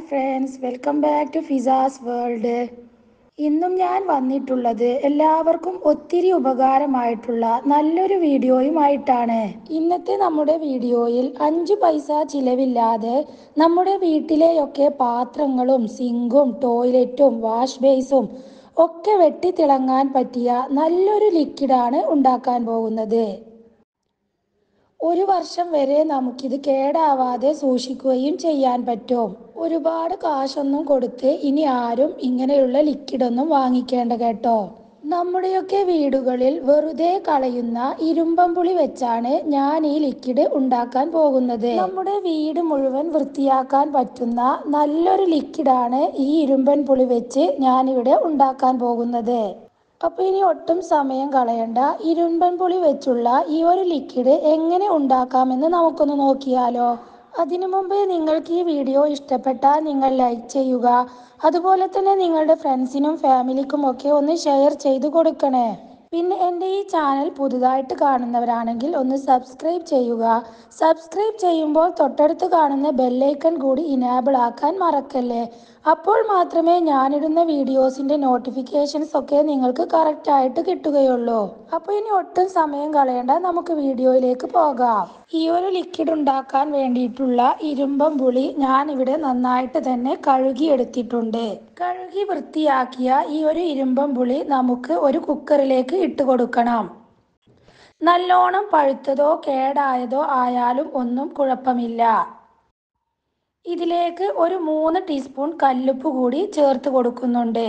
Hi friends welcome back to Fiza's world ഇന്നും ഞാൻ വന്നിട്ടുള്ളത് എല്ലാവർക്കും ഒത്തിരി ഉപകാരമായിട്ടുള്ള നല്ലൊരു വീഡിയോയുമായിട്ടാണ് ഇന്നത്തെ നമ്മുടെ വീഡിയോയിൽ അഞ്ച് പൈസ ചിലവില്ലാതെ നമ്മുടെ വീട്ടിലെയൊക്കെ പാത്രങ്ങളും സിങ്കും ടോയ്ലറ്റും വാഷ് ബേസും ഒക്കെ വെട്ടിത്തിളങ്ങാൻ പറ്റിയ നല്ലൊരു ലിക്വിഡാണ് ഉണ്ടാക്കാൻ പോകുന്നത് ഒരു വർഷം വരെ നമുക്കിത് കേടാവാതെ സൂക്ഷിക്കുകയും ചെയ്യാൻ പറ്റും ഒരുപാട് കാശൊന്നും കൊടുത്ത് ഇനി ആരും ഇങ്ങനെയുള്ള ലിക്വിഡൊന്നും വാങ്ങിക്കേണ്ട കേട്ടോ നമ്മുടെയൊക്കെ വീടുകളിൽ വെറുതെ കളയുന്ന ഇരുമ്പമ്പുളി വെച്ചാണ് ഞാൻ ഈ ലിക്വിഡ് ഉണ്ടാക്കാൻ പോകുന്നത് നമ്മുടെ വീട് മുഴുവൻ വൃത്തിയാക്കാൻ പറ്റുന്ന നല്ലൊരു ലിക്വിഡാണ് ഈ ഇരുമ്പൻ പുളി വെച്ച് ഞാനിവിടെ ഉണ്ടാക്കാൻ പോകുന്നത് അപ്പോൾ ഇനി ഒട്ടും സമയം കളയണ്ട ഇരുമ്പൻ പുളി വെച്ചുള്ള ഈ ഒരു ലിക്വിഡ് എങ്ങനെ ഉണ്ടാക്കാമെന്ന് നമുക്കൊന്ന് നോക്കിയാലോ അതിനു മുമ്പ് നിങ്ങൾക്ക് ഈ വീഡിയോ ഇഷ്ടപ്പെട്ടാൽ നിങ്ങൾ ലൈക്ക് ചെയ്യുക അതുപോലെ തന്നെ നിങ്ങളുടെ ഫ്രണ്ട്സിനും ഫാമിലിക്കും ഒക്കെ ഒന്ന് ഷെയർ ചെയ്ത് കൊടുക്കണേ പിന്നെ എൻ്റെ ഈ ചാനൽ പുതുതായിട്ട് കാണുന്നവരാണെങ്കിൽ ഒന്ന് സബ്സ്ക്രൈബ് ചെയ്യുക സബ്സ്ക്രൈബ് ചെയ്യുമ്പോൾ തൊട്ടടുത്ത് കാണുന്ന ബെല്ലൈക്കൺ കൂടി ഇനാബിൾ ആക്കാൻ മറക്കല്ലേ അപ്പോൾ മാത്രമേ ഞാനിടുന്ന വീഡിയോസിൻ്റെ നോട്ടിഫിക്കേഷൻസ് ഒക്കെ നിങ്ങൾക്ക് കറക്റ്റായിട്ട് കിട്ടുകയുള്ളൂ അപ്പോൾ ഇനി ഒട്ടും സമയം കളയണ്ട നമുക്ക് വീഡിയോയിലേക്ക് പോകാം ഈ ഒരു ലിക്വിഡ് ഉണ്ടാക്കാൻ വേണ്ടിയിട്ടുള്ള ഇരുമ്പം പുളി ഞാനിവിടെ നന്നായിട്ട് തന്നെ കഴുകി എടുത്തിട്ടുണ്ട് കഴുകി വൃത്തിയാക്കിയ ഈ ഒരു ഇരുമ്പം പുളി നമുക്ക് ഒരു കുക്കറിലേക്ക് ഇട്ട് കൊടുക്കണം നല്ലോണം പഴുത്തതോ കേടായതോ ആയാലും ഒന്നും കുഴപ്പമില്ല ഇതിലേക്ക് ഒരു മൂന്ന് ടീസ്പൂൺ കല്ലുപ്പ് കൂടി ചേർത്ത് കൊടുക്കുന്നുണ്ട്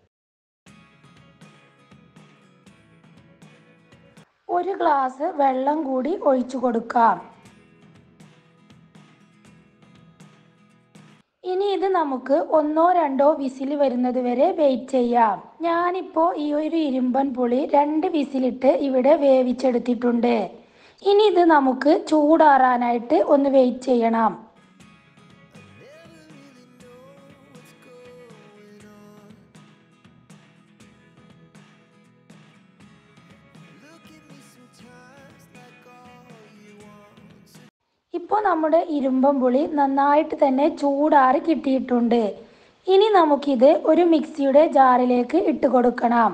ഒരു ഗ്ലാസ് വെള്ളം കൂടി ഒഴിച്ചു കൊടുക്കാം ഇനി ഇത് നമുക്ക് ഒന്നോ രണ്ടോ വിസിൽ വരുന്നത് വരെ വെയിറ്റ് ചെയ്യാം ഞാനിപ്പോൾ ഈ ഒരു ഇരുമ്പൻ പുളി രണ്ട് വിസിലിട്ട് ഇവിടെ വേവിച്ചെടുത്തിട്ടുണ്ട് ഇനി ഇത് നമുക്ക് ചൂടാറാനായിട്ട് ഒന്ന് വെയിറ്റ് ചെയ്യണം ഇപ്പോൾ നമ്മുടെ ഇരുമ്പം പുളി നന്നായിട്ട് തന്നെ ചൂടാറി കിട്ടിയിട്ടുണ്ട് ഇനി നമുക്കിത് ഒരു മിക്സിയുടെ ജാറിലേക്ക് ഇട്ട് കൊടുക്കണം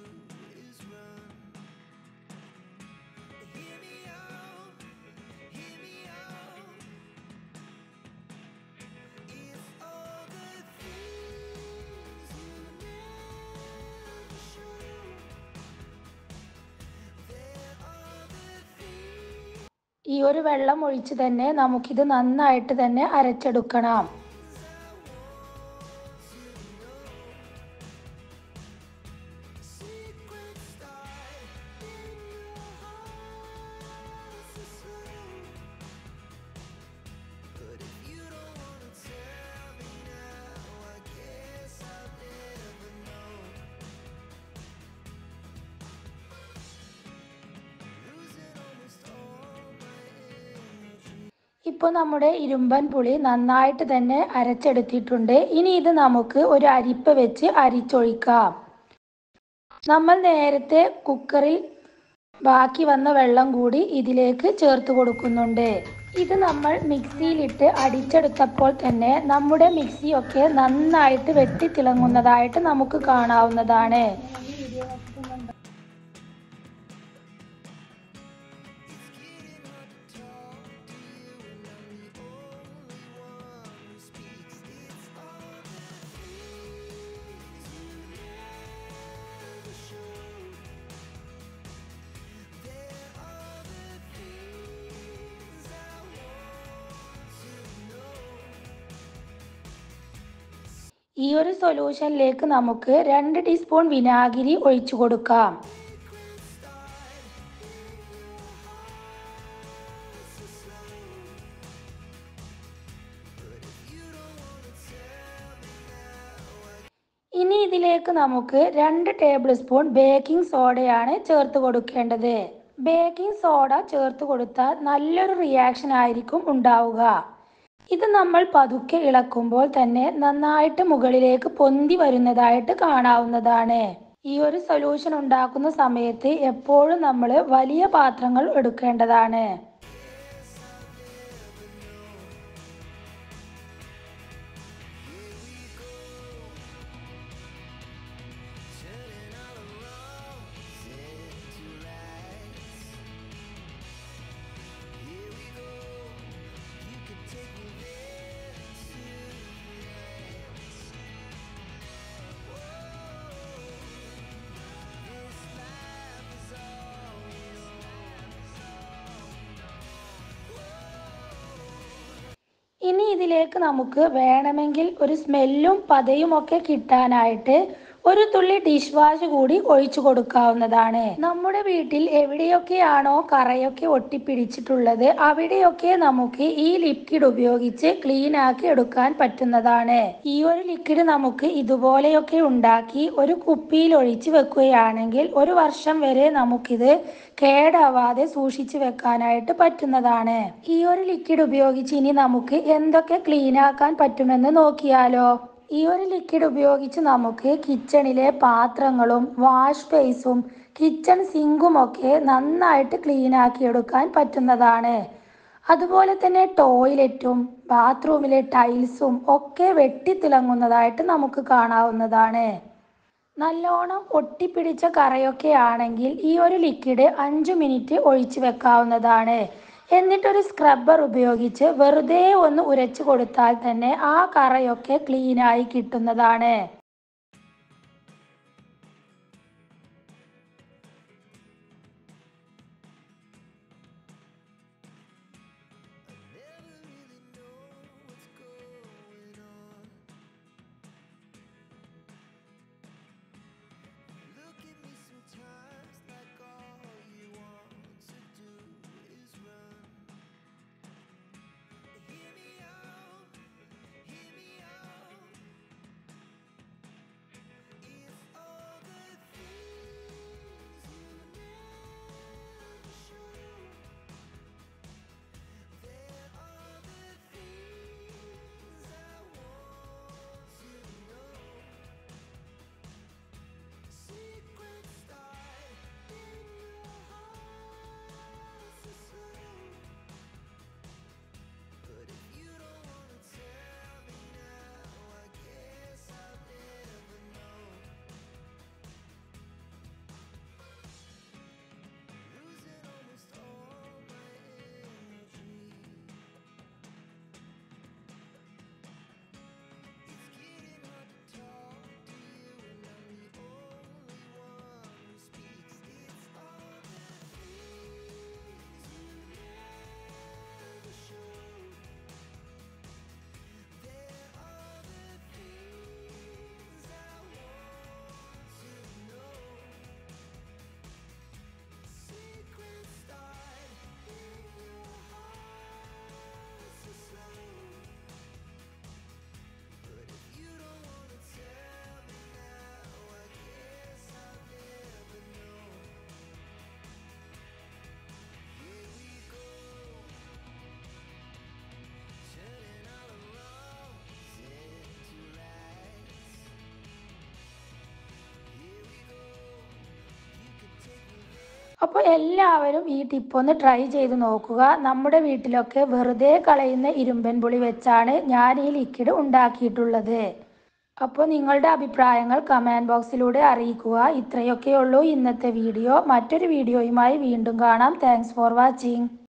ഈ ഒരു വെള്ളം ഒഴിച്ച് തന്നെ നമുക്കിത് നന്നായിട്ട് തന്നെ അരച്ചെടുക്കണം ഇപ്പോൾ നമ്മുടെ ഇരുമ്പൻ പുളി നന്നായിട്ട് തന്നെ അരച്ചെടുത്തിട്ടുണ്ട് ഇനി ഇത് നമുക്ക് ഒരു അരിപ്പ വെച്ച് അരിച്ചൊഴിക്കാം നമ്മൾ നേരത്തെ കുക്കറിൽ ബാക്കി വന്ന വെള്ളം കൂടി ഇതിലേക്ക് ചേർത്ത് കൊടുക്കുന്നുണ്ട് ഇത് നമ്മൾ മിക്സിയിലിട്ട് അടിച്ചെടുത്തപ്പോൾ തന്നെ നമ്മുടെ മിക്സിയൊക്കെ നന്നായിട്ട് വെട്ടിത്തിളങ്ങുന്നതായിട്ട് നമുക്ക് കാണാവുന്നതാണ് ഈ ഒരു സൊല്യൂഷനിലേക്ക് നമുക്ക് രണ്ട് ടീസ്പൂൺ വിനാഗിരി ഒഴിച്ചു കൊടുക്കാം ഇനി ഇതിലേക്ക് നമുക്ക് രണ്ട് ടേബിൾ സ്പൂൺ ബേക്കിംഗ് സോഡയാണ് ചേർത്ത് കൊടുക്കേണ്ടത് ബേക്കിംഗ് സോഡ ചേർത്ത് കൊടുത്താൽ നല്ലൊരു റിയാക്ഷൻ ആയിരിക്കും ഉണ്ടാവുക ഇത് നമ്മൾ പതുക്കെ ഇളക്കുമ്പോൾ തന്നെ നന്നായിട്ട് മുകളിലേക്ക് പൊന്തി വരുന്നതായിട്ട് കാണാവുന്നതാണ് ഈ ഒരു സൊല്യൂഷൻ ഉണ്ടാക്കുന്ന സമയത്ത് എപ്പോഴും നമ്മൾ വലിയ പാത്രങ്ങൾ എടുക്കേണ്ടതാണ് ഇതിലേക്ക് നമുക്ക് വേണമെങ്കിൽ ഒരു സ്മെല്ലും പതയും ഒക്കെ കിട്ടാനായിട്ട് ഒരു തുള്ളി ഡിഷ് വാഷ് കൂടി ഒഴിച്ചു കൊടുക്കാവുന്നതാണ് നമ്മുടെ വീട്ടിൽ എവിടെയൊക്കെയാണോ കറയൊക്കെ ഒട്ടിപ്പിടിച്ചിട്ടുള്ളത് അവിടെയൊക്കെ നമുക്ക് ഈ ലിക്വിഡ് ഉപയോഗിച്ച് ക്ലീൻ ആക്കി എടുക്കാൻ പറ്റുന്നതാണ് ഈ ഒരു ലിക്വിഡ് നമുക്ക് ഇതുപോലെയൊക്കെ ഉണ്ടാക്കി ഒരു കുപ്പിയിൽ ഒഴിച്ച് വെക്കുകയാണെങ്കിൽ ഒരു വർഷം വരെ നമുക്കിത് കേടാവാതെ സൂക്ഷിച്ചു വെക്കാനായിട്ട് പറ്റുന്നതാണ് ഈ ഒരു ലിക്വിഡ് ഉപയോഗിച്ച് ഇനി നമുക്ക് എന്തൊക്കെ ക്ലീൻ ആക്കാൻ പറ്റുമെന്ന് നോക്കിയാലോ ഈ ഒരു ലിക്വിഡ് ഉപയോഗിച്ച് നമുക്ക് കിച്ചണിലെ പാത്രങ്ങളും വാഷ് ബേസും കിച്ചൺ സിങ്കും ഒക്കെ നന്നായിട്ട് ക്ലീൻ ആക്കി എടുക്കാൻ പറ്റുന്നതാണ് അതുപോലെ തന്നെ ടോയ്ലറ്റും ബാത്റൂമിലെ ടൈൽസും ഒക്കെ വെട്ടിത്തിളങ്ങുന്നതായിട്ട് നമുക്ക് കാണാവുന്നതാണ് നല്ലോണം ഒട്ടിപ്പിടിച്ച കറയൊക്കെ ആണെങ്കിൽ ഈ ഒരു ലിക്വിഡ് അഞ്ച് മിനിറ്റ് ഒഴിച്ചു വെക്കാവുന്നതാണ് എന്നിട്ടൊരു സ്ക്രബ്ബർ ഉപയോഗിച്ച് വെറുതെ ഒന്ന് ഉരച്ചു കൊടുത്താൽ തന്നെ ആ കറയൊക്കെ ക്ലീനായി കിട്ടുന്നതാണ് Look at me sometimes like all you want to do is run. Hear me out, hear me out. It's all the things you never show. There are the things I want to know. Secrets die in your heart so slow. But if you don't wanna tell me now, I guess I'll never know. Losing almost all my energy. It's getting hard to talk to you, and I'm the only one who speaks. It's all the things you never show. There are the things I want to know. Secrets die in your heart so slow. But if you don't wanna tell me now, I guess I'll never know. Here we go, turning all the wrongs into rights. Here we go, you can take me there. അപ്പോൾ എല്ലാവരും ഈ tip ഒന്ന് try ചെയ്ത് നോക്കുക നമ്മുടെ വീട്ടിലൊക്കെ വെറുതെ കളയുന്ന ഇരുമ്പൻ പുളി വെച്ചാണ് ഞാൻ ഈ ലിക്വിഡ് ഉണ്ടാക്കിയിട്ടുള്ളത് അപ്പോൾ നിങ്ങളുടെ അഭിപ്രായങ്ങൾ കമൻറ്റ് ബോക്സിലൂടെ അറിയിക്കുക ഇത്രയൊക്കെയുള്ളൂ ഇന്നത്തെ വീഡിയോ മറ്റൊരു വീഡിയോയുമായി വീണ്ടും കാണാം താങ്ക്സ് ഫോർ വാച്ചിങ്